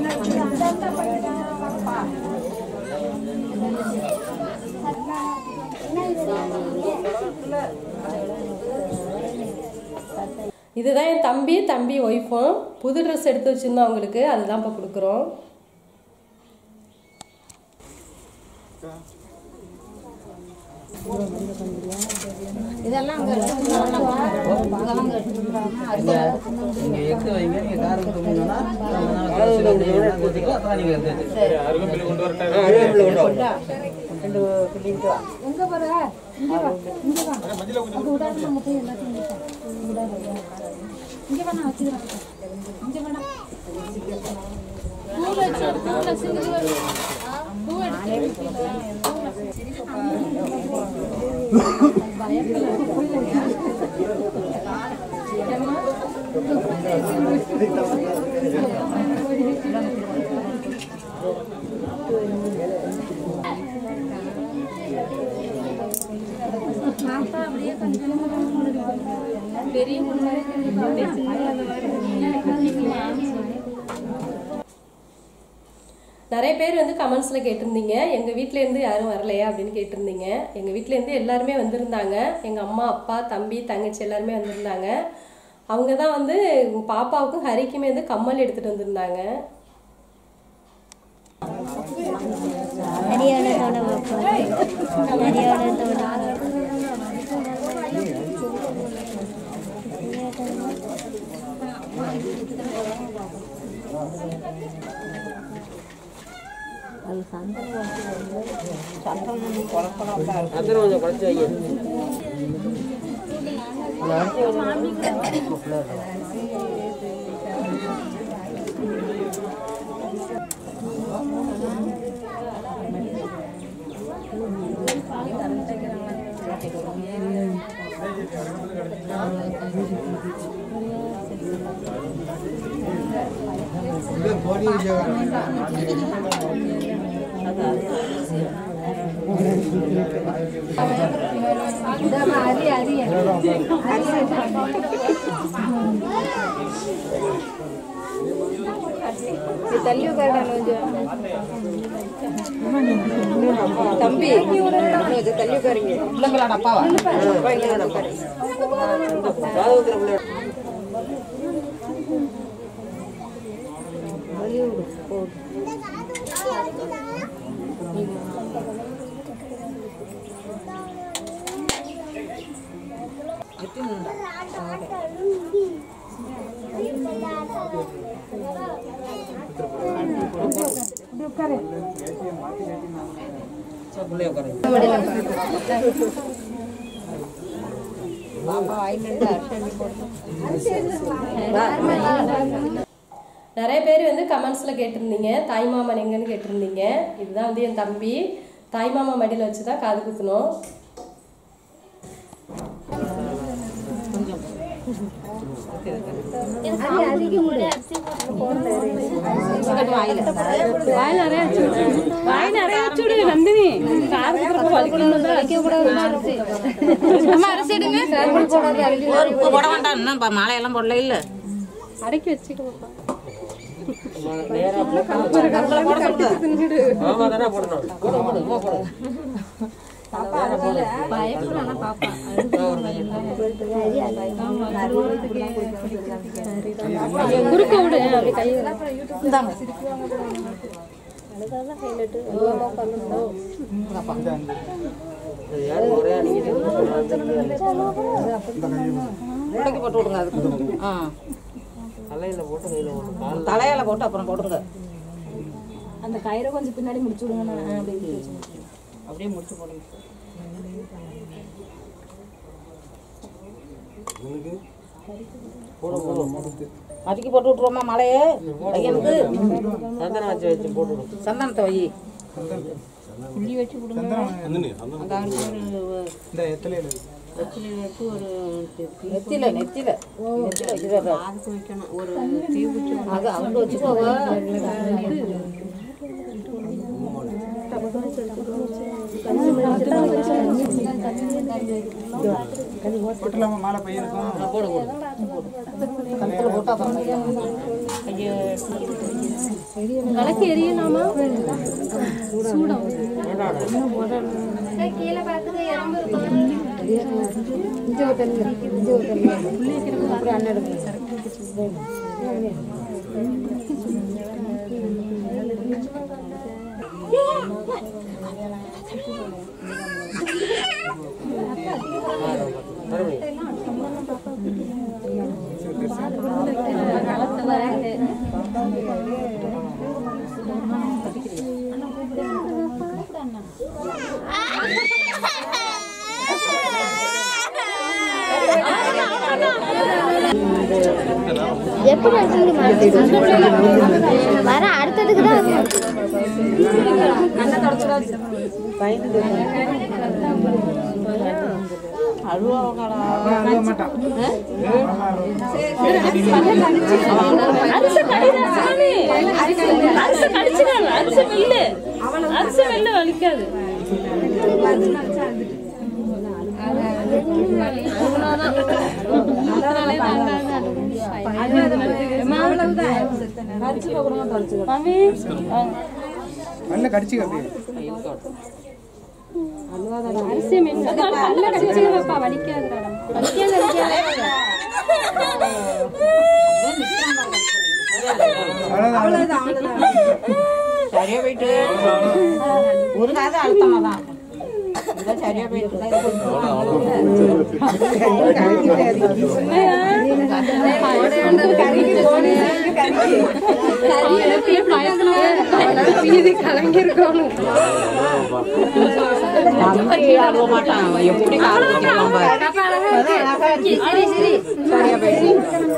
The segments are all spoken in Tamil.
இதுதான் என் தம்பி தம்பி ஒய்ஃபும் புது ட்ரெஸ் எடுத்து வச்சுருந்தோம் அவங்களுக்கு அதுதான் இப்போ கொடுக்குறோம் இதெல்லாம் அங்கே இதெல்லாம் அங்கே எடுத்துக்கிறாங்க நீங்க எடுத்து வைங்க நீங்க காருக்கு தூங்கினா அப்புறம் நீங்க எடுத்து எங்கே போகிற இங்கே வா இங்கே வா அது விடாது நம்ம எல்லாத்தையும் விடாது இங்கே வேணா வச்சுக்கிறேன் இங்கே வேணா பூ வச்சு பூ வச்சு பூ பெரிய நிறைய பேர் வந்து கமெண்ட்ஸில் கேட்டிருந்தீங்க எங்கள் வீட்டிலேருந்து யாரும் வரலையா அப்படின்னு கேட்டிருந்தீங்க எங்கள் வீட்டிலேருந்து எல்லாருமே வந்திருந்தாங்க எங்கள் அம்மா அப்பா தம்பி தங்கச்சி எல்லாருமே வந்திருந்தாங்க அவங்க தான் வந்து உங்க பாப்பாவுக்கும் ஹரிக்குமே வந்து கம்மல் எடுத்துகிட்டு வந்திருந்தாங்க அத்தனை கொஞ்சம் குறைச்சி வைங்க அரி அரி தள்ளி உட்காரு கொஞ்சம் தம்பி கொஞ்சம் தள்ளி உட்காருங்க பிள்ளைங்களோட அப்பாவா ராதவத்துல பிள்ளை சரி, பிள்ளைய உட்காருங்க பாப்பா வாங்கிட்டு அரிசி போட்டு நிறைய பேர் வந்து கமெண்ட்ஸில் கேட்டிருந்தீங்க தாய்மாமன் எங்கன்னு கேட்டிருந்தீங்க இதுதான் வந்து என் தம்பி தாய்மாமா மடியில் வச்சு தான் காது குத்தணும் வாய் நிறைய வச்சு விடு. வாய் நிறைய வச்சு விடு நந்தினி காது குத்துறப்ப வலிக்கணும் தான் அரிசி. அம்மா அரிசி எடுங்க இப்போ போட வேண்டாம் இன்னும் இப்போ மாலையெல்லாம் போடல இல்ல அடக்கி வச்சுக்கோப்பா நேரா போட்டு ஆமா தானே போடணும் போடு போடு உமா போடு பயப்படாம பாப்பா குறுக்க விடு அப்படி கையை இது யாரு ஒரே அடிக்குது முட்டைக்கு போட்டு விடுங்க அதுக்கு ஆ தலையில போட்டு கையில போட்டு கால் தலையில போட்டு அப்புறம் போடுங்க அந்த கயிறை கொஞ்சம் பின்னாடி முடிச்சு விடுங்க நான் அப்படியே இழுத்து வச்சு. அப்படியே முடிச்சு போடுங்க போடு போடு அதுக்கு போட்டு விட்டுருவோமா மலையே பையனுக்கு சந்தனம் வச்சு வச்சு போட்டு விடு சந்தனத்தை வை புள்ளி வச்சு விடுங்க அங்க அங்க ஒரு வெற்றிலை வச்சு ஒரு நெத்தில நெத்தில நெத்தில வைக்கிறதா அதுக்கு வைக்கணும் ஒரு தீ வச்சு அது அவங்க வச்சுக்கோங்க போடு போடு கழுத்துல போட்டு அப்புறம் கையை விளக்கு எரியலாமா சூடம் இங்கே ஒரு தண்ணி இங்கே ஒரு தண்ணி அப்புறம் அண்ணன் எடுக்கணும் எப்படி வச்சிருக்க வர அடுத்ததுக்கு தான் அரிசி கடிதா சாமி அரிசி கடிச்சுக்காங்க அரிசி வெல்லு அரிசி வெல்லு வலிக்காது மாமி நல்ல கடிச்சு அப்படியே அரிசி மென்னு பல்ல கடிச்சு வைப்பா வலிக்காது வலிக்காது வலிக்காது சரியா போயிட்டு ஒரு காது அழுத்தமா தான் இதான் சரியா போயிட்டு தம்பி அழுவ மாட்டான் அவன் எப்படி கால் வச்சிருக்கான் பாரு. சரியா போயிட்டு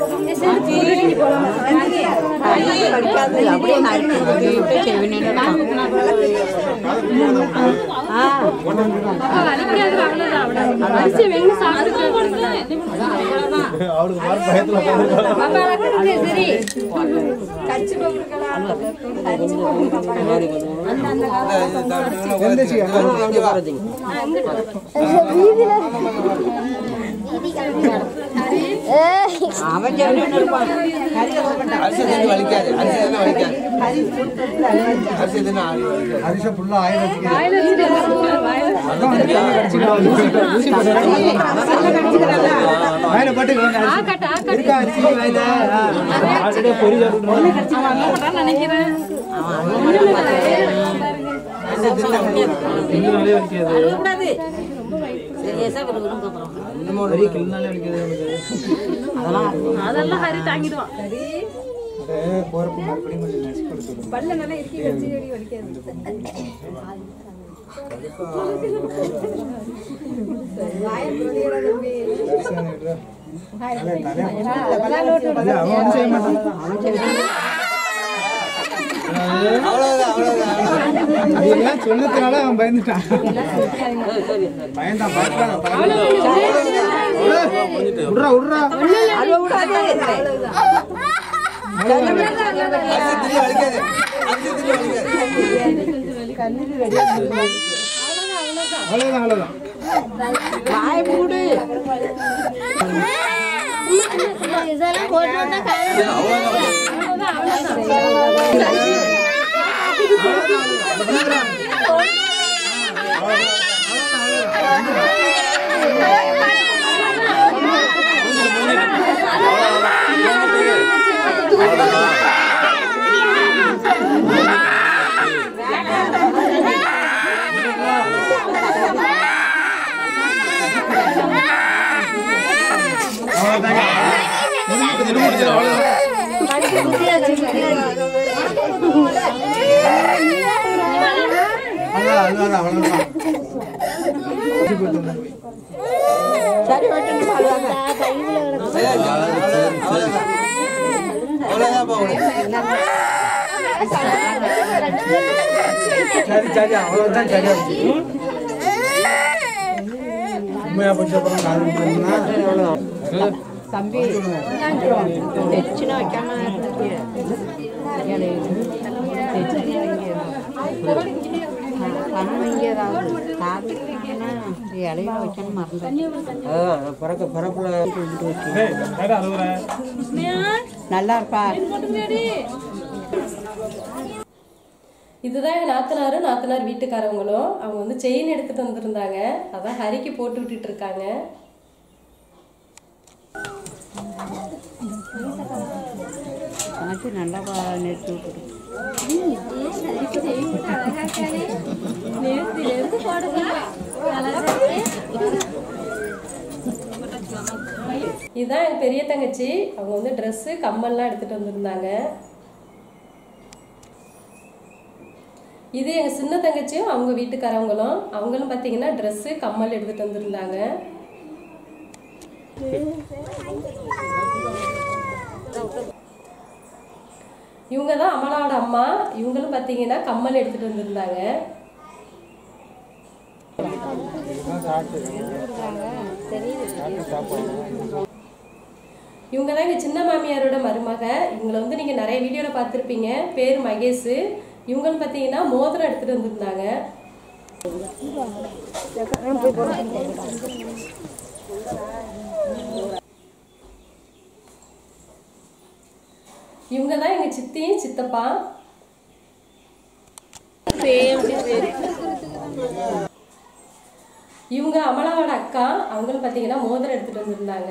கையை கடிக்காது அப்படியே நறுக்கி அப்படியே செவினு ஆ வலிக்காது அவ்வளவுதான் அரிசி மென்னு சாப்பிட்டு அவருக்கு மாதிரி பயத்துல உட்காந்துருக்காங்க எந்திரிச்சு அவன் செவினு இருப்பான் அரிசி தண்ணி வலிக்காது அரிசி தண்ணி வலிக்காது அரிசி தண்ணி ஆவி வலிக்காது அரிசி ஃபுல்லா ஆயில் வச்சுக்க வாயில வச்சுட்டு வாயில போட்டு இருக்கா அரிசி வாயில ஆல்ரெடி பொறி நினைக்கிறேன் கிள்ளுனாலே வலிக்காது கூடாது சீரியஸா விரும்புறோம் அப்புறம் இன்னமும் வலி கிள்ளுனாலே வலிக்காது எனக்கு அதெல்லாம் அதெல்லாம் ஹரி தாங்கிடுவான் அது போறப்ப மறுபடியும் கொஞ்சம் நெக்ஸ்ட் கொடுத்துருவோம் அவன் ஒண்ணும் செய்ய மாட்டான் அவ்வளவுதான் அவ்வளவுதான் அது எல்லாம் சொன்னதுனால அவன் பயந்துட்டான் பயந்தான் பயந்தான் விட்றா விட்றா அரிசி தண்ணி வலிக்காது அரிசி தண்ணி வலிக்காது அவ்வளோதான் அவ்வளோதான் வாய மூடு இதெல்லாம் போட்டு வந்தா காலையில அவ்வளோதான் அவ்வளோதான் சரி வெட்டு அழுவாங்க அவ்வளவுதான் போகணும் சரி சரி அவ்வளோதான் சரியா போச்சு. உண்மையா போச்சு அப்புறம் காது பண்ணா தம்பி தெச்சுனா வைக்காம கண் வைங்க ஏதாவது காது இலையில வைக்கணும் மறந்து அதான் பறக்க பரப்புல ஏய், ஏடா அழுகுற? நல்லா இருப்பா போட்டுங்கடி இதுதான் எங்கள் நாத்தனாரும் நாத்தனார் வீட்டுக்காரவங்களும் அவங்க வந்து செயின் எடுத்துட்டு வந்திருந்தாங்க அதான் ஹரிக்கு போட்டு விட்டுட்டு இருக்காங்க ஆச்சு நல்லா நெட்டு விட்டுரு இதுதான் எங்கள் பெரிய தங்கச்சி அவங்க வந்து ட்ரெஸ்ஸு கம்மல்லாம் எடுத்துட்டு வந்திருந்தாங்க இது எங்கள் சின்ன தங்கச்சியும் அவங்க வீட்டுக்காரவங்களும் அவங்களும் பார்த்தீங்கன்னா ட்ரெஸ்ஸு கம்மல் எடுத்துட்டு வந்திருந்தாங்க இவங்க தான் அமலாவோட அம்மா இவங்களும் பார்த்தீங்கன்னா கம்மல் எடுத்துட்டு வந்திருந்தாங்க இவங்க தான் எங்கள் சின்ன மாமியாரோட மருமக இவங்களை வந்து நீங்கள் நிறைய வீடியோவில் பார்த்துருப்பீங்க பேர் மகேஷ் இவங்களும் பார்த்தீங்கன்னா மோதிரம் எடுத்துட்டு வந்திருந்தாங்க இவங்க தான் எங்கள் சித்தியும் சித்தப்பா இவங்க அமலாவோட அக்கா அவங்களும் பார்த்தீங்கன்னா மோதிரம் எடுத்துட்டு வந்திருந்தாங்க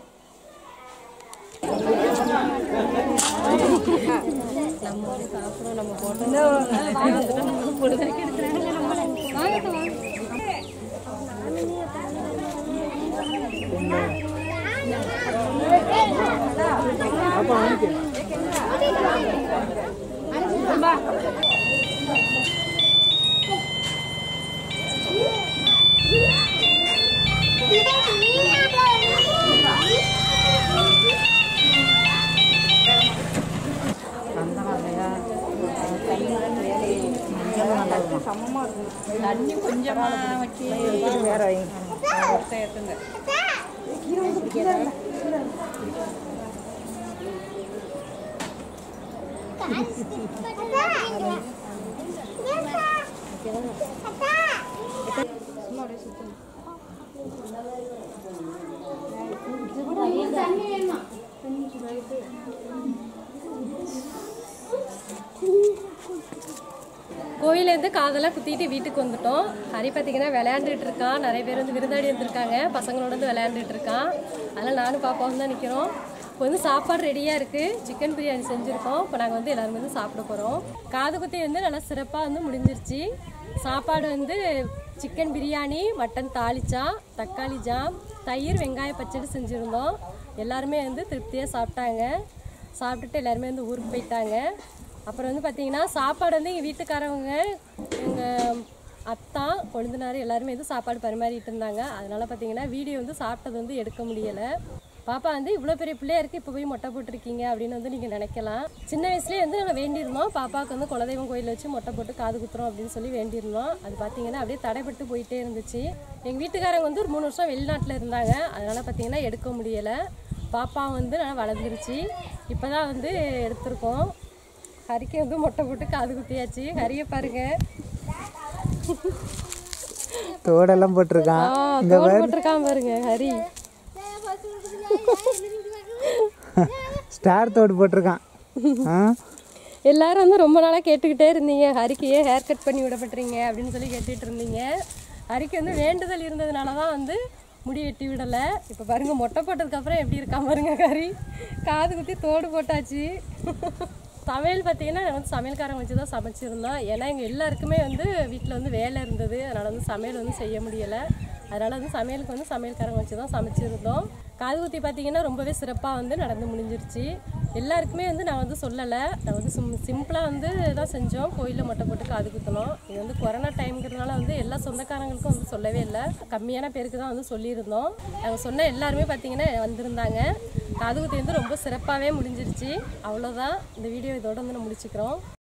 கோயிலேருந்து காதெல்லாம் குத்திட்டு வீட்டுக்கு வந்துட்டோம் ஹரி பார்த்தீங்கன்னா விளையாண்டுட்டு இருக்கான் நிறைய பேர் வந்து விருந்தாடி வந்திருக்காங்க பசங்களோட வந்து விளையாண்டுட்டு இருக்கான் அதனால் நானும் பாப்பாவும் தான் நிற்கிறோம் இப்போ வந்து சாப்பாடு ரெடியாக இருக்குது சிக்கன் பிரியாணி செஞ்சுருக்கோம் இப்போ நாங்கள் வந்து எல்லாரும் வந்து சாப்பிட போகிறோம் காது குத்தி வந்து நல்லா சிறப்பாக வந்து முடிஞ்சிருச்சு சாப்பாடு வந்து சிக்கன் பிரியாணி மட்டன் தாளிச்சா தக்காளி ஜாம் தயிர் வெங்காய பச்சடி செஞ்சுருந்தோம் எல்லாருமே வந்து திருப்தியாக சாப்பிட்டாங்க சாப்பிட்டுட்டு எல்லாருமே வந்து ஊருக்கு போயிட்டாங்க அப்புறம் வந்து பார்த்தீங்கன்னா சாப்பாடு வந்து எங்கள் வீட்டுக்காரவங்க எங்கள் அத்தா கொழுந்தனார் எல்லாருமே வந்து சாப்பாடு பரிமாறிட்டு இருந்தாங்க அதனால பார்த்தீங்கன்னா வீடியோ வந்து சாப்பிட்டது வந்து எடுக்க முடியலை பாப்பா வந்து இவ்வளோ பெரிய பிள்ளையா இருக்கு இப்போ போய் மொட்டை போட்டிருக்கீங்க அப்படின்னு வந்து நீங்கள் நினைக்கலாம் சின்ன வயசுலேயே வந்து நாங்கள் வேண்டியிருந்தோம் பாப்பாவுக்கு வந்து குலதெய்வம் கோயில் வச்சு மொட்டை போட்டு காது குத்துறோம் அப்படின்னு சொல்லி வேண்டியிருந்தோம் அது பார்த்தீங்கன்னா அப்படியே தடைப்பட்டு போயிட்டே இருந்துச்சு எங்கள் வீட்டுக்காரங்க வந்து ஒரு மூணு வருஷம் வெளிநாட்டில் இருந்தாங்க அதனால் பார்த்தீங்கன்னா எடுக்க முடியலை பாப்பா வந்து நல்லா வளர்ந்துருச்சு இப்போ தான் வந்து எடுத்திருக்கோம் ஹரிக்கு வந்து மொட்டை போட்டு காது குத்தியாச்சு ஹரியை பாருங்க தோடெல்லாம் போட்டிருக்கான் ஆ, தோடு போட்டிருக்கான் பாருங்க ஹரி ஸ்டார் தோடு போட்டிருக்கான் ஆ எல்லாரும் வந்து ரொம்ப நாளாக கேட்டுக்கிட்டே இருந்தீங்க ஹரிக்கு ஏன் ஹேர் கட் பண்ணி விடப்பட்டுறீங்க அப்படின்னு சொல்லி கேட்டுட்டு இருந்தீங்க ஹரிக்கு வந்து வேண்டுதல் இருந்ததுனால தான் வந்து முடி வெட்டி விடலை இப்போ பாருங்க மொட்டை போட்டதுக்கப்புறம் எப்படி இருக்கா பாருங்க ஹரி காது குத்தி தோடு போட்டாச்சு சமையல் பார்த்தீங்கன்னா நான் வந்து சமையல்காரங்க வச்சு தான் சமைச்சிருந்தோம் ஏன்னா எங்கள் எல்லாருக்குமே வந்து வீட்டில் வந்து வேலை இருந்தது அதனால் வந்து சமையல் வந்து செய்ய முடியலை அதனால் வந்து சமையலுக்கு வந்து சமையல்காரங்க வச்சு தான் சமைச்சிருந்தோம் காது குத்தி பார்த்தீங்கன்னா ரொம்பவே சிறப்பாக வந்து நடந்து முடிஞ்சிருச்சு எல்லாருக்குமே வந்து நான் வந்து சொல்லலை நான் வந்து சிம் சிம்பிளாக வந்து தான் செஞ்சோம் கோயிலில் மொட்டை போட்டு காது குத்தணும் இது வந்து கொரோனா டைம்ங்கிறதுனால வந்து எல்லா சொந்தக்காரங்களுக்கும் வந்து சொல்லவே இல்லை கம்மியான பேருக்கு தான் வந்து சொல்லியிருந்தோம் நாங்கள் சொன்ன எல்லாருமே பார்த்தீங்கன்னா வந்திருந்தாங்க காது குத்தி வந்து ரொம்ப சிறப்பாகவே முடிஞ்சிருச்சு அவ்வளோதான் இந்த வீடியோ இதோட வந்து நான் முடிச்சுக்கிறோம்